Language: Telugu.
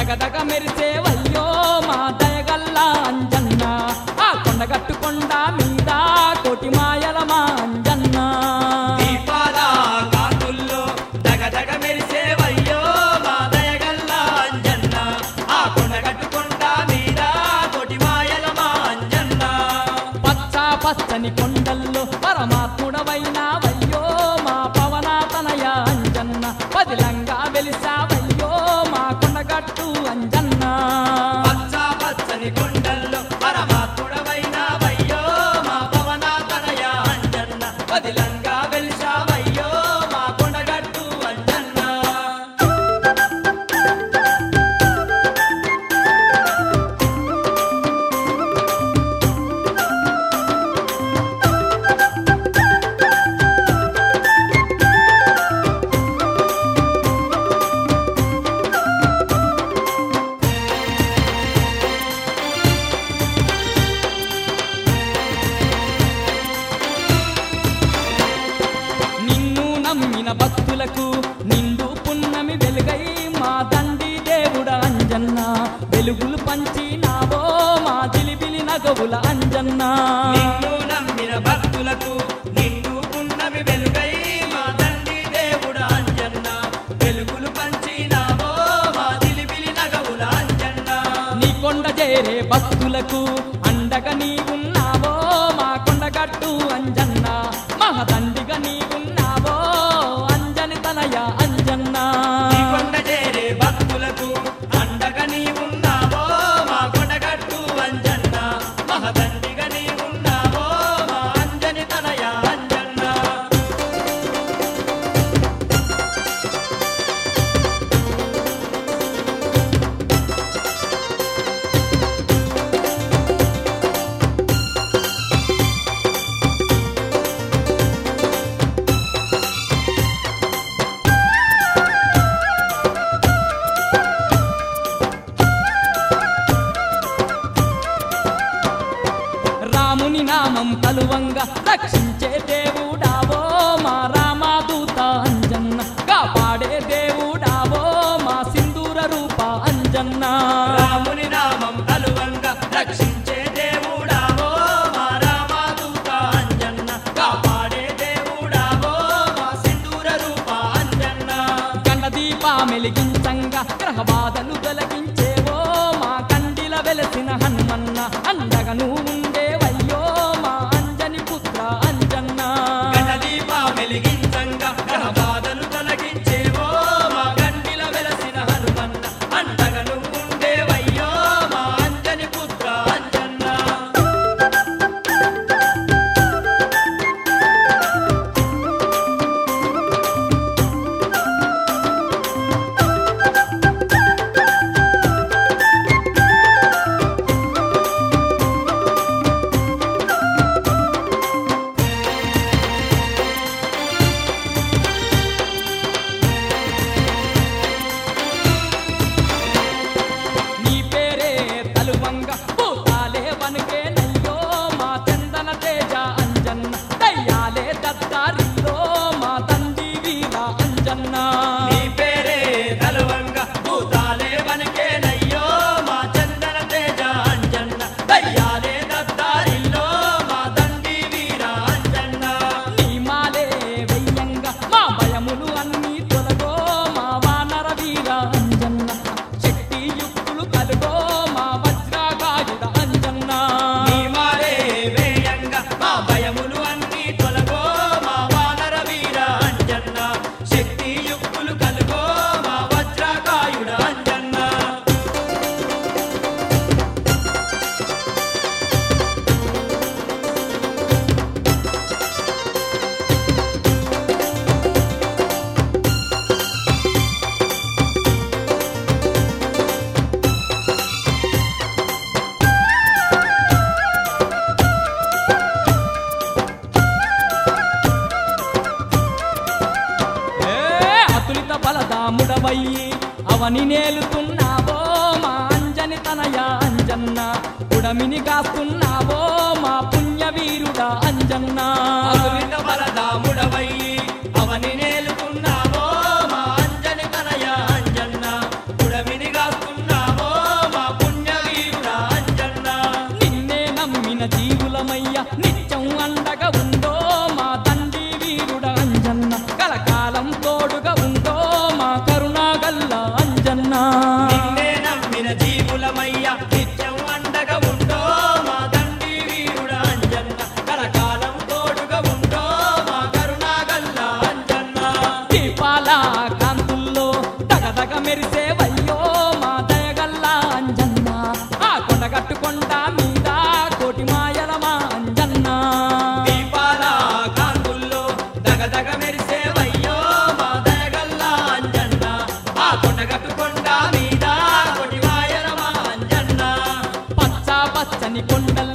దగదగ మెరిసేవయ్యో మా దయగల్లా అంజన్న ఆ కొండగట్టుకొండ మీద కోటి మాయల మా అంజన్న దీపాల కాంతుల్లో దగదగ మెరిసేవయ్యో మా దయగల్ల అంజన్న ఆ కొండ కట్టుకొండ మీద కోటి మాయల మా అంజన్న పచ్చ పచ్చని కొండల్లో పరమాత్ముడవైనావయ్యో మా పవనాతనయ అంజన్న పదిలంగా వెలిసావయ్యో మా కొండగట్టు అంజన్న పచ్చ పచ్చని కొండల్లో పరమాత్ముడవైనావయ్యో మా పవనాతనయ అంజన్న పదిలంగా వెలిసావయ్యో మా కొండగట్టు అంజన్న నిన్ను నమ్మిన భక్తులకు నిండు పున్నమి వెలుగై మా తండ్రి దేవుడ అంజన్న వెలుగులు పంచినావో మా జిలిబిలి నగవుల అంజన్న నిన్ను నమ్మిన భక్తులకు నిన్ను పున్నమి వెలుగై మా తండ్రి దేవుడు అంజన్న వెలుగులు పంచినావో మా దిలిబిలి నగవుల అంజన్న నీ కొండ చేరే భక్తులకు అండగా నీవున్నావో మా కొండగట్టు అంజన్న మహదండిగా నీవున్నావో అంజని తనయ అంజన్న నీ కొండ చేరే భక్తులకు అండగా నీవున్నావో మా కొండగట్టు అంజన్న మహదండిగా నీవున్నావో మా అంజని తనయ అంజన్న రాముని నామం కలువంగా రక్షించే దేవుడావో మా రామాదూత అంజన్న కాపాడే దేవుడావో మా సింధూర రూప అంజన్న రాముని నామం కలువంగా రక్షించే దేవుడావో మా రామదూత అంజన్న కాపాడే దేవుడావో మా సింధూర రూప అంజన్న గండ దీప మెలిగించంగా గ్రహ బాధలు తొలగించేవో మా కండిల వెలసిన హనుమన్న అండగా నువ్వు ఉండేవయ్యో మా అంజని పుత్ర అంజన్న గణదీప వెలిగించంగా గ్రహ బాధలు తొలగించేవో మా గండిల వెలసిన హనుమన్న అండగా నువ్వుండేవయ్యో మా అంజని పుత్ర అంజన్న నీ పేరే తలువంగ భూతాలే వనుకే నయ్యో మా చందన తేజ అంజన్న దయ్యాలే దత్తారిల్లో మా తండ్రి వీర అంజన్న నీ పేరే తలువంగా భూతాలే వనకేనయ్యో మా చందన తేజ అంజన్న దయ్యాలే దత్తారిల్లో మా తండ్రి వీర అంజన్న నీ మాలే వెయ్యంగా మా భయములు అన్నీ తొలగో మా వానర వీర అంజన్న శక్తి యుక్తులు కలుగో మా వజ్రాగాయుడ అంజన్న నీ మారే వేయంగా మా భయములు అన్నీ తొలగో మా వానర వీర అంజన్న శక్తి యుక్తులు కలుగో మా వజ్రకాయుడ అంజన్న ఏ అతులిత బలదాముడవయ్యి అవని నేలుతున్నావో మా అంజని తనయ అంజన్న ఉడమిని కాస్తున్నావో మా పుణ్యవీరుడా అంజన్న అతులిత బలదాముడవయ్యి అవని నేలుకున్నావో మా అంజని తనయ అంజన్న పుడమిని కాస్తున్నావో తల్లి కొండల